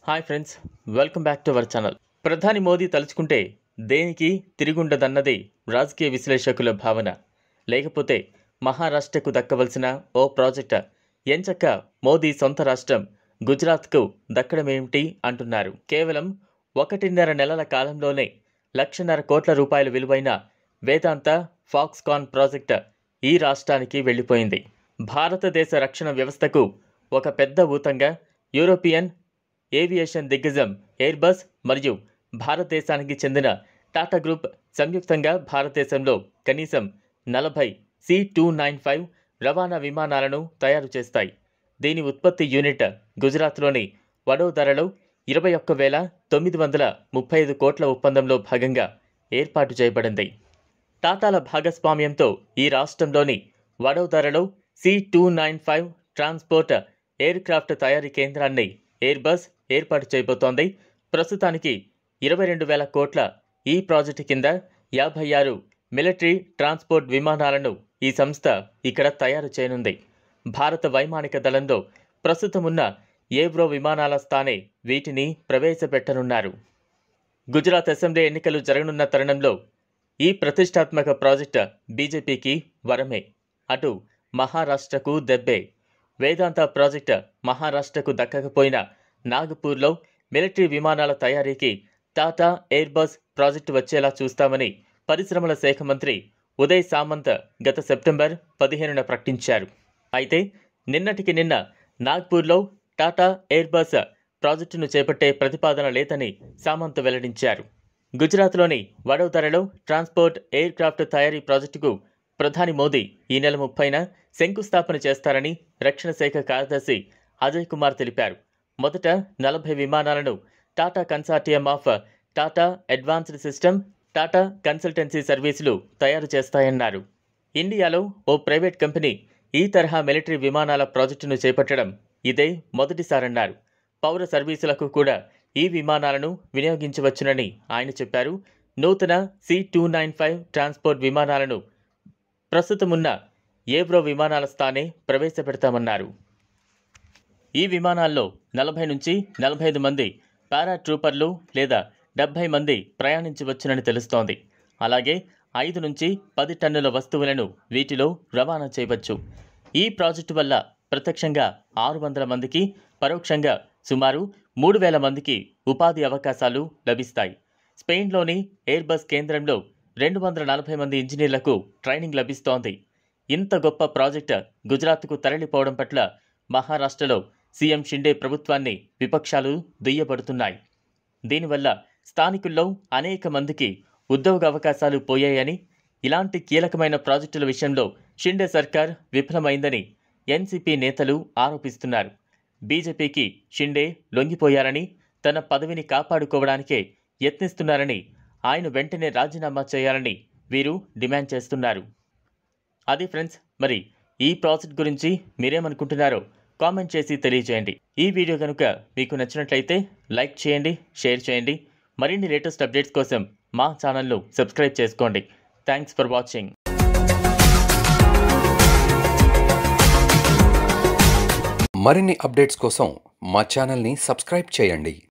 hi friends welcome back to our channel ప్రధాని మోదీ తలుచుకుంటే దేనికి తిరుగుండదన్నది రాజకీయ విశ్లేషకుల భావన లేకపోతే మహారాష్ట్రకు దక్కవలసిన ఓ ప్రాజెక్ట్ ఎంచక్క మోదీ సొంత రాష్ట్రం గుజరాత్కు దక్కడమేమిటి అంటున్నారు కేవలం ఒకటిన్నర నెలల కాలంలోనే లక్షన్నర కోట్ల రూపాయల విలువైన వేదాంత ఫాక్స్కాన్ ప్రాజెక్ట్ ఈ రాష్ట్రానికి వెళ్ళిపోయింది భారతదేశ రక్షణ వ్యవస్థకు ఒక పెద్ద ఊతంగా యూరోపియన్ ఏవియేషన్ దిగ్గజం ఎయిర్బస్ మరియు భారతదేశానికి చెందిన టాటా గ్రూప్ సంయుక్తంగా భారతదేశంలో కనీసం నలభై సి టూ నైన్ ఫైవ్ రవాణా విమానాలను తయారు చేస్తాయి దీని ఉత్పత్తి యూనిట్ గుజరాత్లోని వడోదరలో ఇరవై ఒక్క వేల తొమ్మిది వందల ముప్పై ఐదు కోట్ల ఒప్పందంలో భాగంగా ఏర్పాటు చేయబడింది టాటాల భాగస్వామ్యంతో ఈ రాష్ట్రంలోని వడోదరలో C two nine five transport aircraft తయారీ కేంద్రాన్ని ఎయిర్బస్ ఏర్పాటు చేయబోతోంది ప్రస్తుతానికి ఇరవై రెండు వేల కోట్ల ఈ ప్రాజెక్టు కింద యాభై ఆరు మిలిటరీ ట్రాన్స్పోర్ట్ విమానాలను ఈ సంస్థ ఇక్కడ తయారు చేయనుంది భారత వైమానిక దళంలో ప్రస్తుతమున్న ఏబ్రో విమానాల స్థానే వీటిని ప్రవేశపెట్టనున్నారు గుజరాత్ అసెంబ్లీ ఎన్నికలు జరగనున్న తరుణంలో ఈ ప్రతిష్టాత్మక ప్రాజెక్టు బీజేపీకి వరమే అటు మహారాష్ట్రకు దెబ్బే వేదాంత ప్రాజెక్టు మహారాష్ట్రకు దక్కకపోయినా నాగపూర్లో మిలిటరీ విమానాల తయారీకి టాటా ఎయిర్బస్ ప్రాజెక్టు వచ్చేలా చూస్తామని పరిశ్రమల శాఖ మంత్రి ఉదయ్ సామంత్ గత సెప్టెంబర్ పదిహేనున ప్రకటించారు అయితే నిన్నటికి నిన్న నాగ్పూర్లో టాటా ఎయిర్బస్ ప్రాజెక్టును చేపట్టే ప్రతిపాదన లేదని సామంత్ వెల్లడించారు గుజరాత్లోని వడోదరలో ట్రాన్స్పోర్ట్ ఎయిర్ క్రాఫ్ట్ తయారీ ప్రాజెక్టుకు ప్రధాని మోదీ ఈ నెల ముప్పైన శంకుస్థాపన చేస్తారని రక్షణ శాఖ కార్యదర్శి అజయ్ కుమార్ తెలిపారు మొదట నలభై విమానాలను Tata consortium of Tata advanced system Tata consultancy సర్వీసులు తయారు చేస్తాయన్నారు ఇండియాలో ఓ ప్రైవేట్ కంపెనీ ఈ తరహా మిలిటరీ విమానాల ప్రాజెక్టును చేపట్టడం ఇదే మొదటిసారన్నారు పౌర సర్వీసులకు కూడా ఈ విమానాలను వినియోగించవచ్చునని ఆయన చెప్పారు నూతన C two nine five transport విమానాలను ప్రస్తుతమున్న ఏబ్రో విమానాల స్థానే ప్రవేశపెడతామన్నారు ఈ విమానాల్లో నలభై నుంచి నలభై ఐదు మంది పారాట్రూపర్లు లేదా డెబ్బై మంది ప్రయాణించవచ్చునని తెలుస్తోంది అలాగే ఐదు నుంచి పది టన్నుల వస్తువులను వీటిలో రవాణా చేయవచ్చు ఈ ప్రాజెక్టు వల్ల ప్రత్యక్షంగా ఆరు వందల మందికి పరోక్షంగా సుమారు మూడు వేల మందికి ఉపాధి అవకాశాలు లభిస్తాయి స్పెయిన్లోని ఎయిర్బస్ కేంద్రంలో రెండు వందల నలభై మంది ఇంజనీర్లకు ట్రైనింగ్ లభిస్తోంది ఇంత గొప్ప ప్రాజెక్టు గుజరాత్కు తరలిపోవడం పట్ల మహారాష్ట్రలో సీఎం షిండే ప్రభుత్వాన్ని విపక్షాలు దుయ్యబడుతున్నాయి దీనివల్ల స్థానికుల్లో అనేక మందికి ఉద్యోగ అవకాశాలు పోయాయని ఇలాంటి కీలకమైన ప్రాజెక్టుల విషయంలో షిండే సర్కార్ విఫలమైందని ఎన్సీపీ నేతలు ఆరోపిస్తున్నారు బీజేపీకి షిండే లొంగిపోయారని తన పదవిని కాపాడుకోవడానికే యత్నిస్తున్నారని ఆయన వెంటనే రాజీనామా చేయాలని వీరు డిమాండ్ చేస్తున్నారు అది ఫ్రెండ్స్ మరి ఈ ప్రాజెక్ట్ గురించి మీరేమనుకుంటున్నారో కామెంట్ చేసి తెలియజేయండి ఈ వీడియో కనుక మీకు నచ్చినట్లయితే లైక్ చేయండి షేర్ చేయండి మరిన్ని లేటెస్ట్ అప్డేట్స్ కోసం మా ఛానల్ను సబ్స్క్రైబ్ చేసుకోండి థ్యాంక్స్ ఫర్ వాచింగ్ మరిన్ని అప్డేట్స్ కోసం మా ఛానల్ని సబ్స్క్రైబ్ చేయండి